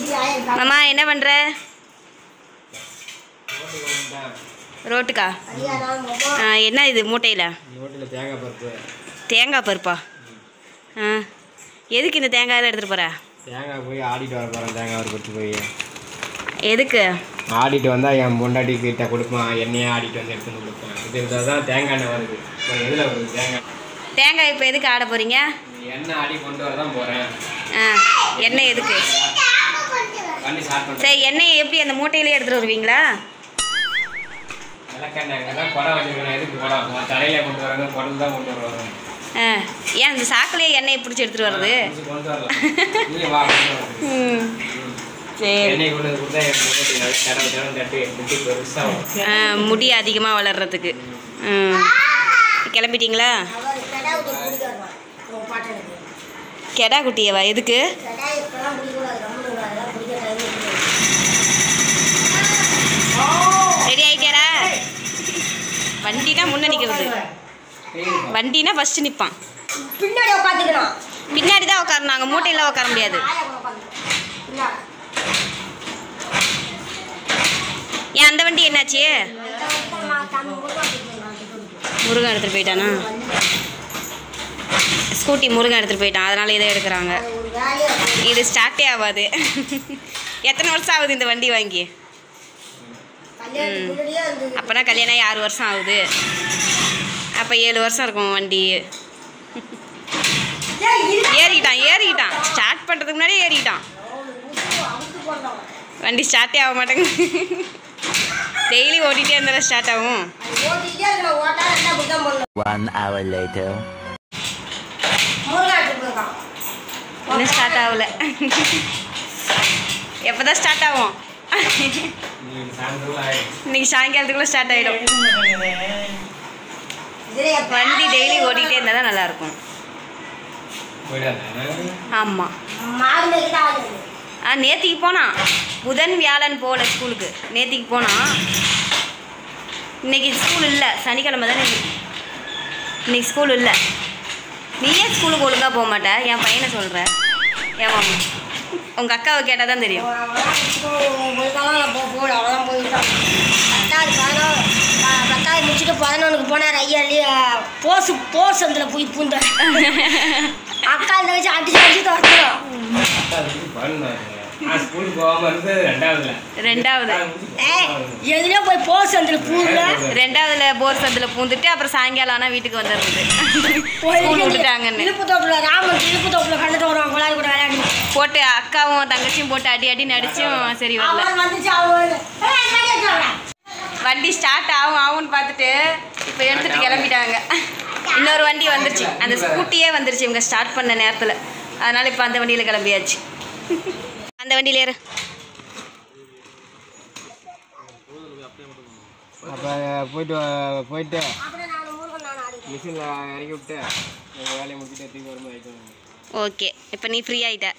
மாமா என்ன பண்ணுற ரோட்டுக்கா ஆ, என்ன இது மூட்டையில் ரோட்டில் தேங்காய் பருப்பு தேங்காய் பருப்பா ஆ எதுக்கு இந்த தேங்காயெல்லாம் எடுத்துகிட்டு போகிற தேங்காய் போய் ஆடிட்டு வர போகிறேன் தேங்காய் பருப்பு எடுத்து போய் எதுக்கு ஆடிட்டு வந்தால் என் பொண்டாட்டி கிட்ட கொடுப்பான் எண்ணெயே ஆடிட்டு வந்து எடுத்து வந்து கொடுப்பேன் இது இருந்தால் தான் தேங்காய் எண்ணெய் வருது இப்போ எதில் வருது தேங்காய் தேங்காய் இப்போ எதுக்கு ஆட போகிறீங்க எண்ணெய் ஆடி கொண்டு வர தான் போகிறேன் ஆ எண்ணெய் எதுக்கு பண்ணி ஸ்டார்ட் பண்ணுறேன் சரி எண்ணெயை எப்படி அந்த மூட்டையிலே எடுத்துகிட்டு வருவீங்களா விளக்கெண்ணெய் அங்கே தான் குடம் வச்சுருக்கேன் எதுக்கு குடம் நான் தலையில கொண்டு வராங்க குடம் தான் கொண்டு வருவாங்க ஆ ஏன் இந்த சாக்குலேயே எண்ணெயை பிடிச்சி எடுத்துகிட்டு வருது கொண்டு வரலாம் நீ வா கொண்டு வர ம் சரி எண்ணெய் கொண்டு வந்து கொடுத்தா என் பொண்டாட்டி நல்லா தடவை தடவை தட்டி முட்டி பெருசாக வரும் ஆ, முடி அதிகமாக வளர்கிறதுக்கு ம் கிளம்பிட்டீங்களா கெடா குட்டியவா எதுக்கு ரெடி ஆயிட்டியாடா வண்டினா முன்ன நிற்கிறது வண்டினா ஃபஸ்ட்டு நிற்பான் பின்னாடி உட்காந்துக்கணும் பின்னாடி தான் உட்காரணும் நாங்கள் மூட்டையில் உட்கார முடியாது ஏன் அந்த வண்டி என்னாச்சு முருகன் எடுத்துகிட்டு போயிட்டானா ஸ்கூட்டி முருகன் எடுத்துகிட்டு போயிட்டான் அதனால இதை எடுக்கிறாங்க ஒரு வேலையை இது ஸ்டார்ட்டே ஆகாது எத்தனை வருஷம் ஆகுது இந்த வண்டி வாங்கி கல்யாணத்துக்கு முன்னாடியே இருந்தது அப்போனா கல்யாணம் ஆகி ஆறு வருஷம் ஆகுது அப்போ ஏழு வருஷம் இருக்கும் வண்டி ஏய், இரு. ஏறிக்கிட்டான் ஏறிக்கிட்டான் ஸ்டார்ட் பண்ணுறதுக்கு முன்னாடியே ஏறிக்கிட்டான் அவுத்து போடுறோம். வண்டி ஸ்டார்ட்டே ஆக மாட்டேங்குது டெய்லி ஓட்டிகிட்டே இருந்தாலும் ஸ்டார்ட் ஆகும் அது ஓட்டிக்கிட்டே இருக்கணும். ஓட்டா இருந்தா அப்படிதான் பண்ணணும். One hour later. முருகன் எடுத்துட்டு போயிருக்கான். இன்னும் ஸ்டார்ட் ஆகல எப்போ தான் ஸ்டார்ட் ஆகும் நீ சாயந்தரம் ஆகிடும் இன்னைக்கு சாயங்காலத்துக்குள்ளே ஸ்டார்ட் ஆகிடும் இதுல என் வண்டி டெய்லி ஓட்டிகிட்டே இருந்தால் தான் நல்லாயிருக்கும் போயிடாத ஆமாம் மாடு மேய்க்க தான் ஆகுது. ஆ நேத்திக்கு போனான் புதன் வியாழன் போகல ஸ்கூலுக்கு நேத்திக்கு போனான் இன்னைக்கு ஸ்கூல் இல்லை சனிக்கிழமை தானே இன்னைக்கு இன்னைக்கு ஸ்கூல் இல்லை நீ ஏன் ஸ்கூலுக்கு ஒழுங்காக போக மாட்ட என் பையனை சொல்கிற ஏன் மாமா உங்கள் அக்காவை கேட்டால் தான் தெரியும் அவன் ஸ்கூல் போயிருக்கானா, நான் போ- போகல. அவ்வளவுதான் போயிருக்கான். பத்தாவது பதினொன்று ப- பத்தாவது முடிச்சுட்டு பதினொன்றுக்கு போனார் ஐயா இல்லையா போஸ் போஸ் அதில் போய் பூந்தார் அக்கா இந்த வச்சு அடிச்சு அடிச்சு துரத்துறோம் நான் ஸ்கூலுக்கு போகாம இருந்தது ரெண்டாவதுல ரெண்டாவது ஏய் எதுலயோ போய் போஸ் அதில் பூந்தா ரெண்டாவதுல போர் சந்தில் பூந்துட்டு அப்புறம் சாயங்காலம் ஆனால் வீட்டுக்கு வந்துடுறது ஸ்கூல் விட்டுட்டாங்கன்னு இழுப்பு தோப்பில் ராமன் இழுப்பு தோப்பில் கண்டுட்டு வருவாங்க விளையாடி கூட விளையாடி போட்டு அக்காவும் தங்கச்சியும் போட்டு அடி அடி நடிச்சும் சரி வரல அவன் வந்துச்சு அவன் ஏய், என்னடி வச்சாங்க? வண்டி ஸ்டார்ட் ஆகும் ஆகும்னு பார்த்துட்டு இப்போ எடுத்துட்டு கிளம்பிட்டாங்க இன்னொரு வண்டி வந்துருச்சு அந்த ஸ்கூட்டியே வந்துருச்சு இவங்க ஸ்டார்ட் பண்ண நேரத்தில் அதனால இப்போ அந்த வண்டியில் கிளம்பியாச்சு அந்த வண்டியில் ஏறு அப்போ போயிட்டு வா- போயிட்டு அப்புறம் நான் முருகன் நான் ஆடி மிஷினில் இறக்கி விட்டு எங்கள் வேலையை முடிச்சுட்டு திரும்பி வரும்போது வைக்கணும் ஓகே இப்போ நீ ஃப்ரீ ஆகிட்ட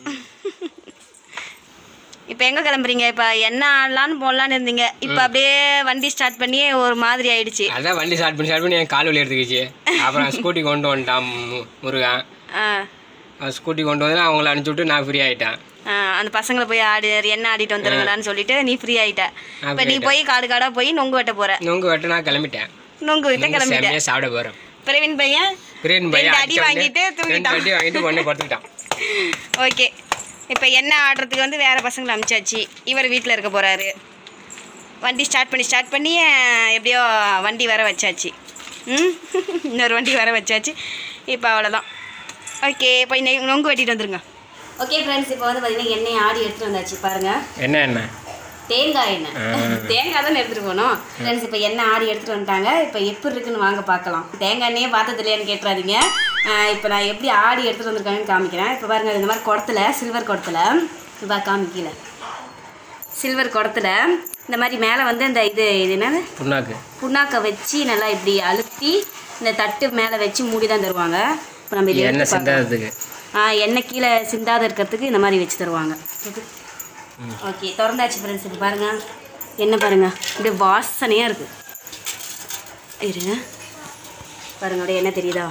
இப்போ எங்கே கிளம்புறீங்க இப்போ என்ன ஆடலான்னு போடலான்னு இருந்தீங்க இப்போ அப்படியே வண்டி ஸ்டார்ட் பண்ணி ஒரு மாதிரி ஆயிடுச்சு அதான் வண்டி ஸ்டார்ட் பண்ணி ஸ்டார்ட் பண்ணி என் கால் வலி எடுத்துக்கிச்சு அப்புறம் ஸ்கூட்டி கொண்டு வந்துட்டான் மு- முருகன் ஆ அவன் ஸ்கூட்டி கொண்டு வந்து அவங்கள அனுப்பிச்சி விட்டு நான் ஃப்ரீ ஆகிட்டேன் ஆ, அந்த பசங்களை போய் ஆடி என்ன ஆடிட்டு வந்துருங்களான்னு சொல்லிட்டு நீ ஃப்ரீ ஆயிட்ட நான் இப்போ free நீ போய் காடு காடாக போய் நொங்கு வெட்ட போற நொங்கு வெட்ட நான் கிளம்பிட்டேன் நொங்கு விட்ட கிளம்பிட்ட செம்மையாக சாப்பிட போகிறேன் பிரவீன் பையன் பிரேன் பையன் ரெண்டு அடி அடிச்ச உடனே வாங்கிட்டு ரெண்டு தூங்கிட்டான் அடி வாங்கிட்டு உடனே படுத்துக்கிட்டான் ஓகே இப்போ என்ன ஆடுறதுக்கு வந்து வேறு பசங்களை அனுப்பிச்சாச்சு இவர் வீட்டில் இருக்க போகிறாரு வண்டி ஸ்டார்ட் பண்ணி ஸ்டார்ட் பண்ணி அஹ், எப்படியோ வண்டி வர வச்சாச்சு ம் இன்னொரு வண்டி வர வச்சாச்சு இப்போ அவ்வளோதான் ஓகே இப்போ இன்னைக்கு நொங்கு வெட்டிட்டு வந்துருங்க ஓகே ஃப்ரெண்ட்ஸ் இப்போ வந்து பார்த்தீங்கன்னா எண்ணெய் ஆடி எடுத்துகிட்டு வந்தாச்சு பாருங்கள் என்ன என்ன தேங்காய் எண்ணெய் தேங்காய் தான் எடுத்துகிட்டு போகணும் ஃப்ரெண்ட்ஸ் இப்போ எண்ணெய் ஆடி எடுத்துகிட்டு வந்துட்டாங்க இப்போ எப்படி இருக்குன்னு வாங்க பார்க்கலாம் தேங்காய் எண்ணெயே பார்த்தது இல்லையான்னு கேட்டுறாதீங்க இப்போ நான் எப்படி ஆடி எடுத்துகிட்டு வந்திருக்காங்கன்னு காமிக்கிறேன் இப்போ பாருங்கள் இந்த மாதிரி குடத்துல சில்வர் குடத்துல இப்போ காமிக்கல சில்வர் குடத்துல இந்த மாதிரி மேலே வந்து இந்த இது இது என்னது புண்ணாக்கு புண்ணாக்கை வச்சு நல்லா இப்படி அழுத்தி இந்த தட்டு மேலே வச்சு மூடி தான் தருவாங்க இப்போ நம்ம இதை எண்ணெய் எடுத்து பார்க்கலாம். சிந்தாததுக்கு ஆ எண்ணெய் கீழே சிந்தாத இருக்கிறதுக்கு இந்த மாதிரி வச்சு தருவாங்க ஓகே திறந்தாச்சு ஃப்ரெண்ட்ஸ் இப்போ பாருங்க என்ன பாருங்க இப்படி வாசனையாக இருக்கு இருங்க பாருங்க அப்படியே என்ன தெரியுதா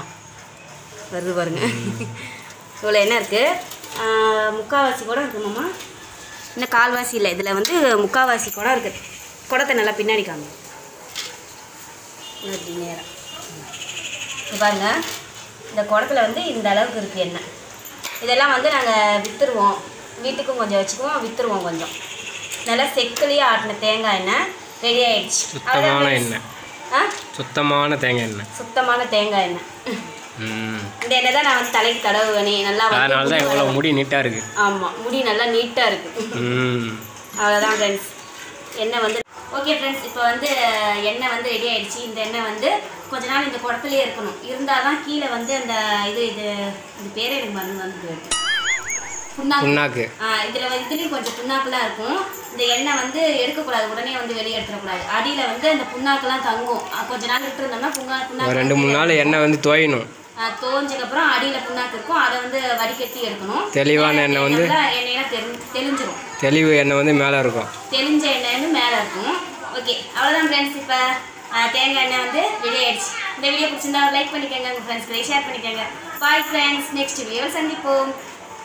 வருது பாருங்க இவ்வளோ என்ன இருக்குது முக்கால்வாசி கூட இருக்கு மாமா இன்னும் கால்வாசி இல்லை இதில் வந்து முக்கால்வாசி குடம் இருக்குது குடத்தை நல்லா பின்னாடி காமி இப்படி நேரம் இங்க பாருங்க இந்த குடத்துல வந்து இந்த அளவுக்கு இருக்குது எண்ணெய் இதெல்லாம் வந்து நாங்கள் விற்றுருவோம் வீட்டுக்கும் கொஞ்சம் வச்சுக்குவோம் விற்றுருவோம் கொஞ்சம் நல்லா செக்குலேயே ஆட்டின தேங்காய் எண்ணெய் ரெடி ஆயிடுச்சு சுத்தமான அவ்வளவுதான் எண்ணெய் friends. ஆ சுத்தமான தேங்காய் எண்ணெய் சுத்தமான தேங்காய் எண்ணெய் ம் இந்த எண்ணெய் தான் நான் வந்து தலைக்கு தடவுவேனே நல்லா வந்து அதனால தான் இவ்வளோ முடி நீட்டாக இருக்குது ஆமாம் முடி நல்லா நீட்டாக இருக்குது ம் அவ்வளோதான் ஃப்ரெண்ட்ஸ் எண்ணெய் வந்து ஓகே ஃப்ரெண்ட்ஸ் இப்போ வந்து எண்ணெய் வந்து ரெடி ஆயிடுச்சு இந்த எண்ணெய் வந்து கொஞ்ச நாள் இந்த குடத்துலேயே இருக்கணும் இருந்தால் தான் கீழே வந்து அந்த இது இது இது பேரே எனக்கு மருந்து வந்து போயிடுது புண்ணாக்கு புண்ணாக்கு இதில் வந்து இதுலேயும் கொஞ்சம் புண்ணாக்குலாம் இருக்கும் இந்த எண்ணெய் வந்து எடுக்கக்கூடாது உடனே வந்து வெளியே எடுத்துடக்கூடாது அடியில் வந்து அந்த புண்ணாக்கெல்லாம் தங்கும் அஹ் கொஞ்ச நாள் விட்டுருந்தோம்னா புண்ணா ஒரு புண்ணாக்கு ரெண்டு மூணு நாள் எண்ணெய் வந்து தோயணும் அஹ் தோஞ்சதுக்கப்புறம் அடியில் புண்ணாக்கு இருக்கும் அதை வந்து வடிகட்டி எடுக்கணும் தெளிவான எண்ணெய் வந்து நல்லா எண்ணெயெல்லாம் தெளி தெளிஞ்சிரும் தெளிவு எண்ணெய் வந்து மேலே இருக்கும் தெளிஞ்ச எண்ணெய் வந்து மேலே இருக்கும் ஓகே அவ்வளோதான் ஃப்ரெண்ட்ஸ் இப்போ தேங்காய் எண்ணெய் வந்து ரெடி ஆயிடுச்சு இந்த வீடியோ பிடிச்சிருந்தா லைக் பண்ணிக்கோங்க உங்கள் ஃப்ரெண்ட்ஸ்க்கு ஷேர் பண்ணிக்கோங்க பாய் ஃப்ரெண்ட்ஸ் நெக்ஸ்ட் வீடியோவில் சந்திப்போம்